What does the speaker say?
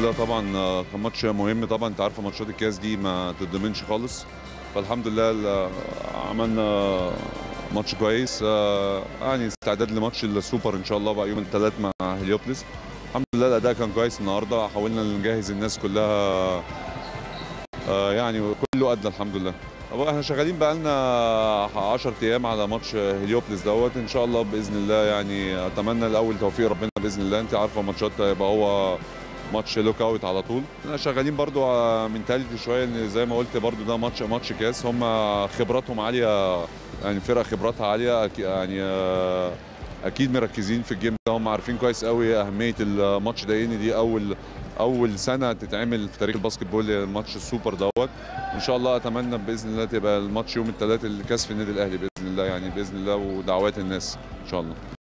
لله طبعا آه، كان ماتش مهم طبعا انت عارفه ماتشات الكاس دي ما تتضمنش خالص فالحمد لله ال- عملنا ماتش كويس آه، يعني استعداد لماتش السوبر ان شاء الله بقى يوم الثلاث مع هليوبلس الحمد لله الاداء كان كويس النهارده حاولنا نجهز الناس كلها آه، يعني كله ادى الحمد لله طب احنا شغالين بقى لنا 10 ايام على ماتش هليوبلس دوت ان شاء الله باذن الله يعني اتمنى الاول توفيق ربنا باذن الله انت عارفه ماتشات يبقى هو ماتش لوك اوت على طول احنا شغالين برضو على منتاليتي شويه ان زي ما قلت برضو ده ماتش ماتش كاس هم خبراتهم عاليه يعني فرقه خبراتها عاليه أكي- يعني آه، اكيد مركزين في الجيم ده هم عارفين كويس قوي اهميه الماتش ده ان دي اول اول سنه تتعمل في تاريخ الباسكت بول ماتش السوبر دوت ان شاء الله اتمنى باذن الله تبقى الماتش يوم الثلاث الكاس في النادي الاهلي باذن الله يعني باذن الله ودعوات الناس ان شاء الله